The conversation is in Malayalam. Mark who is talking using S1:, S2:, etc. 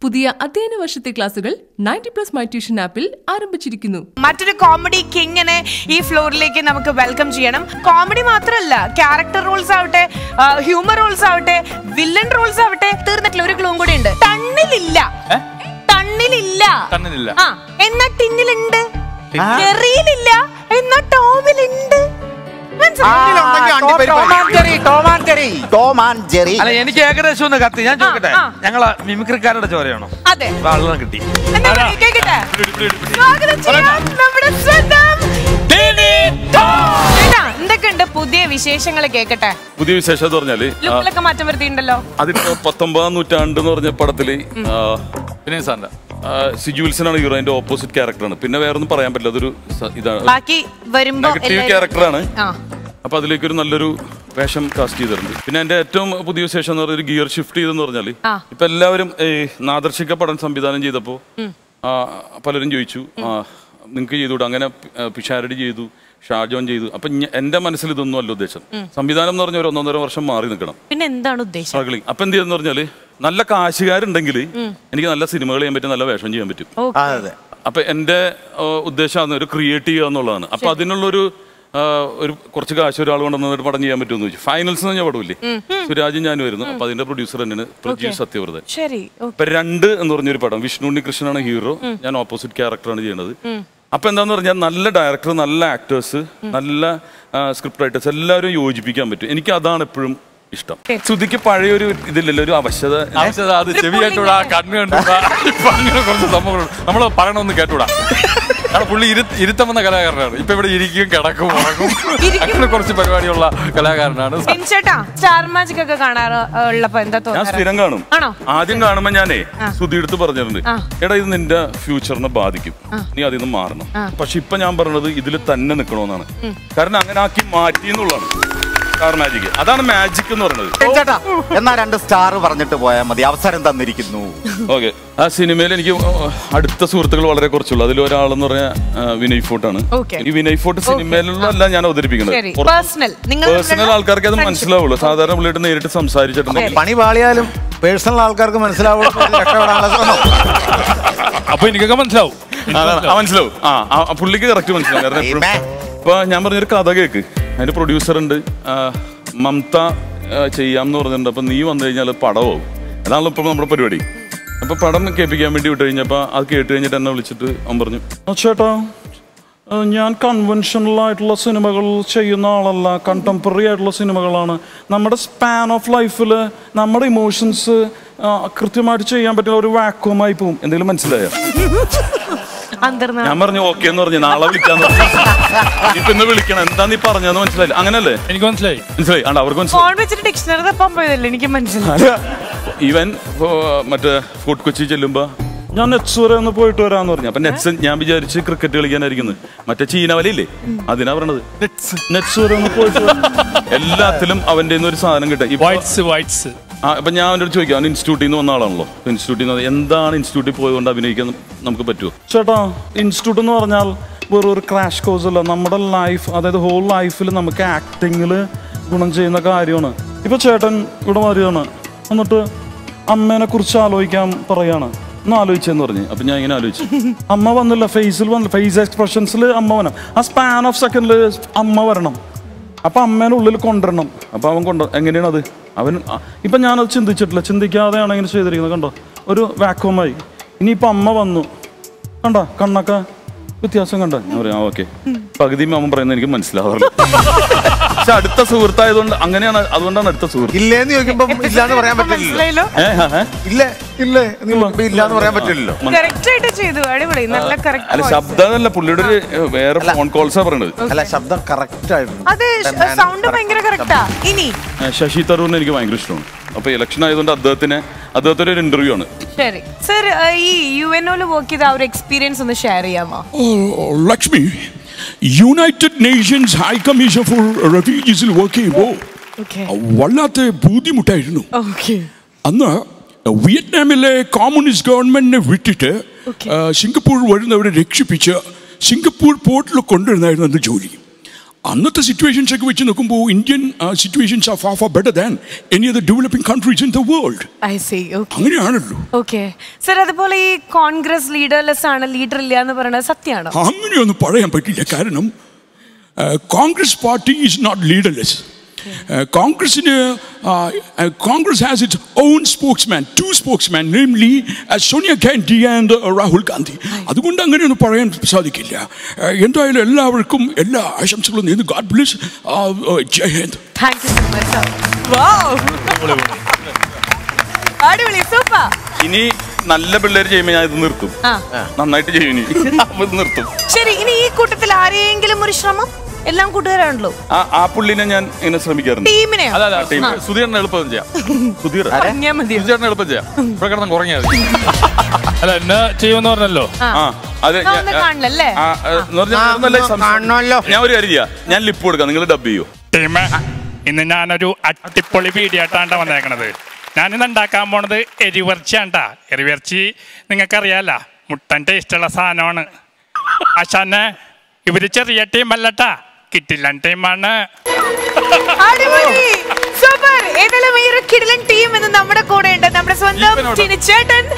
S1: പുതിയ അധ്യയന വർഷത്തെ ക്ലാസുകൾ നയൻറ്റി പ്ലസ് മൈ ട്യൂഷൻ ആപ്പിൽ ആരംഭിച്ചിരിക്കുന്നു
S2: മറ്റൊരു കോമഡി കിങ്ങിനെ ഈ ഫ്ലോറിലേക്ക് നമുക്ക് വെൽക്കം ചെയ്യണം കോമഡി മാത്രമല്ല ക്യാരക്ടർ റോൾസ് ആവട്ടെ ഹ്യൂമർ റോൾസ് ആവട്ടെ വില്ലൻ റോൾസ് ആവട്ടെ തീർന്നിട്ടില്ല ഒരു ക്ലൂം കൂടി ഉണ്ട് ടണ്ണിലില്ല ടണ്ണിലില്ല
S3: ടണ്ണിലില്ല.
S2: ആ എന്നാ ടിന്നിലുണ്ട് ചെറിയിലില്ല എന്നാ ടോമിലുണ്ട്
S4: ടിന്നിലുണ്ടെങ്കിൽ അണ്ടിപ്പരിപ്പ്. ടോം ആൻഡ് ജെറി
S3: അല്ല എനിക്ക് ഏകദേശം ഒന്ന് കത്തി ഞാൻ ചോദിക്കട്ടെ
S2: ആ.
S3: ഞങ്ങളെ മിമിക്രിക്കാരുടെ ചോരയാണോ
S2: അതെ
S3: വെള്ളം കിട്ടി
S2: എന്നാ പറയ്, കേക്കട്ടെ സ്വാഗതം ചെയ്യാം നമ്മുടെ സ്വന്തം ചേട്ടാ, എന്തൊക്കെയുണ്ട് പുതിയ വിശേഷങ്ങൾ കേക്കട്ടെ
S5: പുതിയ വിശേഷം എന്ന് പറഞ്ഞാല് ആ,
S2: ലുക്കിലൊക്കെ മാറ്റം വരുത്തിയിട്ടുണ്ടല്ലോ
S5: അതിപ്പോ പത്തൊമ്പതാം നൂറ്റാണ്ട് എന്ന് പറഞ്ഞ പടത്തില് ആ,
S3: പിന്നെ സാറിന്റെ
S5: ആ, സിജു വിൽസൺ ഹീറോ അതിന്റെ ഓപ്പോസിറ്റ് ക്യാരക്ടറാണ് പിന്നെ വേറെ ഒന്നും പറയാൻ പറ്റില്ല അതൊരു സ- ഇതാണ്
S2: ബാക്കി വരുമ്പോ
S5: നെഗറ്റീവ്
S2: എല്ലാവരും-
S5: ക്യാരക്ടറാണ്
S2: ആ
S5: അപ്പൊ അതിലേക്ക് ഒരു നല്ലൊരു വേഷം കാസ്റ്റ് ചെയ്തിട്ടുണ്ട് പിന്നെ എന്റെ ഏറ്റവും പുതിയ വിശേഷം എന്ന് പറഞ്ഞാൽ ഒരു ഗിയർ ഷിഫ്റ്റ് ചെയ്തെന്ന് പറഞ്ഞാല്
S2: ആ.
S5: ഇപ്പൊ എല്ലാവരും ഈ നാദർശിക പടം സംവിധാനം ചെയ്തപ്പോ ആ, പലരും ചോദിച്ചു നിങ്ങൾക്ക് ചെയ്തുകൂടെ അങ്ങനെ ആ, പിഷാരടി ചെയ്തു ഷാജോൻ ചെയ്തു അപ്പൊ ഞ- എന്റെ മനസ്സിൽ ഇതൊന്നും അല്ല ഉദ്ദേശം സംവിധാനം എന്ന് പറഞ്ഞ ഒരു ഒന്നൊന്നര വർഷം മാറി നിൽക്കണം
S2: പിന്നെ എന്താണ് ഉദ്ദേശം
S5: സ്ട്രഗ്ലിംഗ് അപ്പൊ എന്ത് ചെയ്യുന്ന പറഞ്ഞാല് നല്ല കാശുകാരുണ്ടെങ്കിൽ എനിക്ക് നല്ല സിനിമകൾ ചെയ്യാൻ പറ്റും നല്ല വേഷം ചെയ്യാൻ പറ്റും
S2: ഓ,
S4: അതെ
S5: അപ്പൊ എന്റെ ഏഹ്, ഉദ്ദേശം ഒരു ക്രിയേറ്റ് ചെയ്യുക എന്നുള്ളതാണ് അപ്പൊ അതിനുള്ളൊരു ഏഹ്, ഒരു കുറച്ച് കാശ് ഒരാൾ കൊണ്ടുവന്നിട്ട് പടം ചെയ്യാൻ പറ്റുമെന്ന് ചോദിച്ചു ഫൈനൽസ് എന്ന് പറഞ്ഞ പടമില്ലേ സുരാജും ഞാനും വരുന്നു അപ്പൊ അതിന്റെ പ്രൊഡ്യൂസർ തന്നെയാണ് പ്രജീവ് സത്യവ്രതൻ
S2: ശരി ഓ,
S5: ഇപ്പൊ രണ്ട് എന്ന് പറഞ്ഞൊരു പടം വിഷ്ണു ഉണ്ണികൃഷ്ണനാണ് ഹീറോ ഞാൻ ഓപ്പോസിറ്റ് ക്യാരക്ടറാണ് ചെയ്യുന്നത് അപ്പൊ എന്താന്ന് പറഞ്ഞാൽ നല്ല ഡയറക്ടർ നല്ല ആക്ടേഴ്സ് നല്ല സ്ക്രിപ്റ്റ് റൈറ്റേഴ്സ് എല്ലാവരും യോജിപ്പിക്കാൻ പറ്റും എനിക്ക് അതാണ് എപ്പോഴും ഇഷ്ടം ശ്രുതിക്ക് പഴയൊരു ഇതില്ലല്ലോ ഒരു അവശത
S3: ആവശ്യത അത് ചെവി കേട്ടൂടാ കണ്ണ് കണ്ടൂടാ ഇപ്പൊ അങ്ങനെ കുറച്ച് സംഭവങ്ങൾ നമ്മൾ പറയണമെന്ന് കേട്ടൂടാ കാരണം പുള്ളി ഇരു ഇരുത്തമെന്ന കലാകാരനാണ് ഇപ്പൊ ഇവിടെ ഇരിക്കും കിടക്കും ഉറങ്ങും അങ്ങനെ കുറച്ച് പരിപാടിയുള്ള കലാകാരനാണ്
S2: ചേട്ടാ സ്റ്റാർ മാജിക് ഒക്കെ കാണാറ് ഉള്ളപ്പോ എന്താ
S5: ഞാൻ
S2: തോന്നാറ്
S5: സ്ഥിരം കാണും
S2: ആണോ
S5: ആദ്യം കാണുമ്പോ ഞാനേ ശ്രുതി എടുത്ത് പറഞ്ഞിട്ടുണ്ട്
S2: ആ.
S5: എടാ ഇത് നിന്റെ ഫ്യൂച്ചറിനെ ബാധിക്കും നീ അതിൽ നിന്ന് മാറണം പക്ഷെ ഇപ്പൊ ഞാൻ പറഞ്ഞത് ഇതിൽ തന്നെ നിൽക്കണമെന്നാണ് കാരണം അങ്ങനെ ആക്കി മാറ്റി എന്നുള്ളതാണ് സ്റ്റാർ മാജിക് അതാണ് മാജിക് എന്ന് പറയുന്നത്
S4: ചേട്ടാ എന്നാ രണ്ട് സ്റ്റാർ പറഞ്ഞിട്ട് പോയാൽ മതി അവസരം തന്നിരിക്കുന്നു
S5: ഓക്കെ ആ സിനിമയിൽ എനിക്ക് അടുത്ത സുഹൃത്തുക്കൾ വളരെ കുറച്ചുള്ളൂ അതിൽ ഒരാളെന്ന് പറഞ്ഞാൽ വിനയ് ഫോർട്ടാണ്
S2: Okay.
S5: ഈ വിനയ് ഫോർട്ട് സിനിമയിലുള്ള ഞാൻ അവതരിപ്പിക്കുന്നത്
S2: ശരി പേഴ്സണൽ നിങ്ങൾ
S5: പേഴ്സണൽ ആൾക്കാർക്ക് അത് മനസ്സിലാവുള്ളൂ സാധാരണ പുള്ളിയുടെ നേരിട്ട് സംസാരിച്ചിട്ടുണ്ടെങ്കിൽ
S6: പണി പാളിയാലും പേഴ്സണൽ ആൾക്കാർക്ക് മനസ്സിലാവുള്ളൂ രക്ഷപ്പെടാനുള്ള ശ്രമം
S3: അപ്പൊ എനിക്കൊക്കെ മനസ്സിലാവും
S5: അതാണ്. ആ, മനസ്സിലാവും ആ ആ, ആ, പുള്ളിക്ക് കറക്റ്റ് മനസ്സിലാവും കാരണം എപ്പോഴും
S4: ദൈവമേ.
S5: ഇപ്പൊ ഞാൻ പറഞ്ഞൊരു കഥ കേക്ക് അതിന്റെ പ്രൊഡ്യൂസർ ഉണ്ട് ആ, മമത ആ, ചെയ്യാമെന്ന് പറഞ്ഞിട്ടുണ്ട് അപ്പൊ നീ വന്നു കഴിഞ്ഞാൽ പടമാവും അതാണല്ലോ ഇപ്പൊ നമ്മുടെ പരിപാടി അപ്പൊ പടം കേൾപ്പിക്കാൻ വേണ്ടി വിട്ട് കഴിഞ്ഞപ്പോ അത് കേട്ട് കഴിഞ്ഞിട്ട് എന്നെ വിളിച്ചിട്ട് അവൻ പറഞ്ഞു "ആ, ചേട്ടാ ആ, ഞാൻ കൺവെൻഷണൽ ആയിട്ടുള്ള സിനിമകൾ ചെയ്യുന്ന ആളല്ല കണ്ടംപററി ആയിട്ടുള്ള സിനിമകളാണ് നമ്മുടെ സ്പാൻ ഓഫ് ലൈഫിൽ നമ്മുടെ ഇമോഷൻസ് കൃത്യമായിട്ട് ചെയ്യാൻ പറ്റുന്ന ഒരു വാക്വമായി പോവും എന്തെങ്കിലും മനസ്സിലായോ
S2: അന്തർനാ
S5: ഞാൻ പറഞ്ഞു ഓക്കെ എന്ന് പറഞ്ഞു നാളെ വിളിക്കാന്ന് പറഞ്ഞു ഇപ്പൊ ഇന്ന് വിളിക്കണം എന്താ നീ പറഞ്ഞതെന്ന് മനസ്സിലായില്ല അങ്ങനല്ലേ
S3: എനിക്ക് മനസ്സിലായി
S5: മനസ്സിലായി ആണ്ട് അവർക്ക് മനസ്സിലായി
S2: ഫോൺ വെച്ചിട്ട് ഡിക്ഷണറി തപ്പാൻ പോയതല്ലേ എനിക്ക് മനസ്സിലായി
S5: ഇവൻ ഇപ്പൊ മറ്റേ ഫുഡ് കൊച്ചി ചെല്ലുമ്പോ ഞാൻ നെറ്റ്സ് വരെ ഒന്ന് പോയിട്ട് വരാന്ന് പറഞ്ഞു അപ്പൊ നെറ്റ്സ് ഞാൻ വിചാരിച്ച് ക്രിക്കറ്റ് കളിക്കാനായിരിക്കുന്നത് മറ്റേ ചീനവലയില്ലേ അതിനാ പറയണത് നെറ്റ്സ് വരെ ഒന്ന് പോയിട്ട് വരാം. എല്ലാത്തിലും അവന്റെ കയ്യിന്ന് ഒരു സാധനം കിട്ടും ഇപ്പൊ
S3: വൈറ്റ്സ് വൈറ്റ്സ്
S5: ആ, അപ്പൊ ഞാൻ അവൻ്റെ അടുത്ത് ചോദിക്കാം അവൻ ഇൻസ്റ്റിറ്റ്യൂട്ടിൽ നിന്ന് വന്ന ആളാണല്ലോ ഇൻസ്റ്റിറ്റ്യൂട്ടിൽ നിന്ന് എന്താണ് ഇൻസ്റ്റിറ്റ്യൂട്ടിൽ പോയതുകൊണ്ട് അഭിനയിക്കാൻ നമുക്ക് പറ്റുമോ ചേട്ടാ ഇൻസ്റ്റിറ്റ്യൂട്ട് എന്ന് പറഞ്ഞാൽ വെറും ഒരു ക്രാഷ് കോഴ്സ് അല്ല നമ്മുടെ ലൈഫ് അതായത് ഹോൾ ലൈഫിൽ നമുക്ക് ആക്ടിങ്ങിൽ ഗുണം ചെയ്യുന്ന കാര്യമാണ് ഇപ്പൊ ചേട്ടൻ ഇവിടെ വരികയാണ് എന്നിട്ട് അമ്മേനെ കുറിച്ച് ആലോചിക്കാൻ പറയാണ് ഒന്ന് ആലോചിച്ചെന്ന് പറഞ്ഞു അപ്പൊ ഞാൻ ഇങ്ങനെ ആലോചിച്ചു അമ്മ വന്നില്ല ഫേസിൽ വന്നില്ല ഫേസ് എക്സ്പ്രഷൻസിൽ അമ്മ വരണം ആ സ്പാൻ ഓഫ് സെക്കൻഡിൽ അമ്മ വരണം അപ്പൊ അമ്മേനെ ഉള്ളിൽ കൊണ്ടുവരണം അപ്പൊ അവൻ കൊണ്ടു എങ്ങനെയാണ് അത് അവൻ അ- ഇപ്പൊ ഞാനത് ചിന്തിച്ചിട്ടില്ല ചിന്തിക്കാതെയാണ് ഇങ്ങനെ ചെയ്തിരിക്കുന്നത് കണ്ടോ ഒരു വാക്വമായി ഇനിയിപ്പൊ അമ്മ വന്നു കണ്ടോ കണ്ണൊക്കെ വ്യത്യാസം കണ്ടോ ഞാൻ പറയാം ഓക്കെ പകുതി അവൻ പറയുന്നത് എനിക്ക് മനസ്സിലാവാറില്ല പക്ഷെ അടുത്ത സുഹൃത്തായതുകൊണ്ട് അങ്ങനെയാണ് അതുകൊണ്ടാണ് അടുത്ത സുഹൃത്ത്
S6: ഇല്ലേന്ന് ചോദിക്കുമ്പോ ഇല്ലാന്ന് പറയാൻ പറ്റില്ലല്ലോ
S2: മനസ്സിലായല്ലോ
S5: ഏ, ആ, ഏ?
S6: ഇല്ല ഇല്ലേ എന്ന് ചോദിക്കുമ്പോ ഇല്ലാന്ന് പറയാൻ പറ്റില്ലല്ലോ
S2: കറക്റ്റ് ആയിട്ട് ചെയ്തു അടിപൊളി നല്ല
S5: അല്ല
S2: കറക്റ്റ്
S5: ശബ്ദമല്ല പുള്ളിയുടെ ഒരു ഏ, വേറെ ഫോൺ കോൾസാ പറയണത്
S6: അല്ല ശബ്ദം കറക്റ്റ് ആയിരുന്നു
S2: അത് സൗണ്ട് ഭയങ്കര കറക്റ്റാ ഇനി
S5: ഏ, ശശി തരൂറിനെ എനിക്ക് ഭയങ്കര ഇഷ്ടമാണ് അപ്പൊ ഇലക്ഷൻ ആയതുകൊണ്ട് അദ്ദേഹത്തിന് അദ്ദേഹത്തിന്റെ ഒരു ഇന്റർവ്യൂ ആണ്
S2: ശരി സർ ഈ യു എൻ ഒയിൽ വർക്ക് ചെയ്ത ആ ഒരു എക്സ്പീരിയൻസ് ഒന്ന് ഷെയർ ചെയ്യാമോ
S7: Oh, Lakshmi, United Nations High Commission for Refugees work ചെയ്യുമ്പോൾ
S2: ഓക്കെ
S7: വല്ലാത്ത ബുദ്ധിമുട്ടായിരുന്നു
S2: ഓക്കെ
S7: അന്ന് വിയറ്റ്നാമിലെ കമ്മ്യൂണിസ്റ്റ് ഗവൺമെന്റിനെ വിട്ടിട്ട് ആ, സിംഗപ്പൂർ വരുന്നവരെ രക്ഷിപ്പിച്ച് സിംഗപ്പൂർ പോർട്ടിൽ കൊണ്ടുവരുന്നായിരുന്നു അന്ന് ജോലി അന്നത്തെ സിറ്റുവേഷൻസ് ഒക്കെ വെച്ച് നോക്കുമ്പോൾ Indian situations are far far better than any other developing countries in the world
S2: I see okay
S7: അങ്ങനെയാണല്ലോ
S2: ഓക്കെ സർ അതുപോലെ ഈ കോൺഗ്രസ് ലീഡർലെസ് ആണ് ലീഡർ ഇല്ല എന്ന് പറയുന്നത് സത്യമാണോ
S7: അങ്ങനെയൊന്നും പറയാൻ പറ്റില്ല കാരണം Congress party is not leaderless കോൺഗ്രസിന് Congress has its own spokesman to spokesman namely Sonia Gandhi and Rahul Gandhi അതുകൊണ്ട് അങ്ങനെയൊന്നും പറയാൻ സാധിക്കില്ല Uh, എന്തായാലും എല്ലാവർക്കും എല്ലാ ആശംസകളും നേരുന്നു God bless Jai Hind
S2: thank you so much അടിപൊളി സൂപ്പർ
S5: ഇനി നല്ല പിള്ളേർ ചെയ്യുമ്പോൾ ഞാൻ ഇത് നിർത്തും
S2: ആ
S5: നന്നായിട്ട് ചെയ്യും ഇനി അപ്പൊ ഇത് നിർത്തും
S2: ശരി ഇനി ഈ കൂട്ടത്തിൽ ആരെയെങ്കിലും ഒരു ശ്രമം എല്ലാം കൂട്ടുകാരാണല്ലോ
S5: ആ ആ പുള്ളിനെ ഞാൻ ഇങ്ങനെ ശ്രമിക്കാറുണ്ട്
S2: ടീമിനെ
S3: അല്ല അല്ല സുധീറിന് എളുപ്പം ചെയ്യാം
S5: സുധീർ
S2: പറഞ്ഞാ മതി
S3: സുധീറിന് എളുപ്പം ചെയ്യാം ഇവിടെ കിടന്ന് ഉറങ്ങിയാൽ മതി
S8: അല്ല എന്നെ ചെയ്യുമെന്ന് പറഞ്ഞല്ലോ
S2: ആ
S5: ആ അത്
S2: ആ, ഒന്ന് കാണണല്ലേ?
S5: ആ, ആ, എന്ന് പറഞ്ഞാൽ ഒന്നല്ല ഈ സംസാരം.
S6: കാണണമല്ലോ.
S5: ഞാൻ ഒരു കാര്യം ചെയ്യാം ഞാൻ ലിപ്പ് കൊടുക്കാം നിങ്ങൾ ഡബ് ചെയ്യൂ
S8: ടീമേ ഇന്ന് ഞാനൊരു അട്ടിപ്പൊളി പീടിയായിട്ടാണ് വന്നേക്കണത് ഞാനിന്ന് ഉണ്ടാക്കാൻ പോണത് എരിവർച്ചിയാണ്ടാ എരിവർച്ചി നിങ്ങൾക്കറിയാല മുട്ടൻ ടേസ്റ്റുള്ള സാധനമാണ് ആശാനെ ഇവര് ചെറിയ ടീമല്ലട്ടാ കിട്ടില്ല ടീമാണ്
S2: അടിപൊളി സൂപ്പർ ഏതായാലും ഈ ഒരു കിടിലൻ ടീം ഇന്ന് നമ്മുടെ കൂടെ ഉണ്ട് നമ്മുടെ സ്വന്തം
S3: ജീവനോടെ.
S2: ടിനിച്ചേട്ടൻ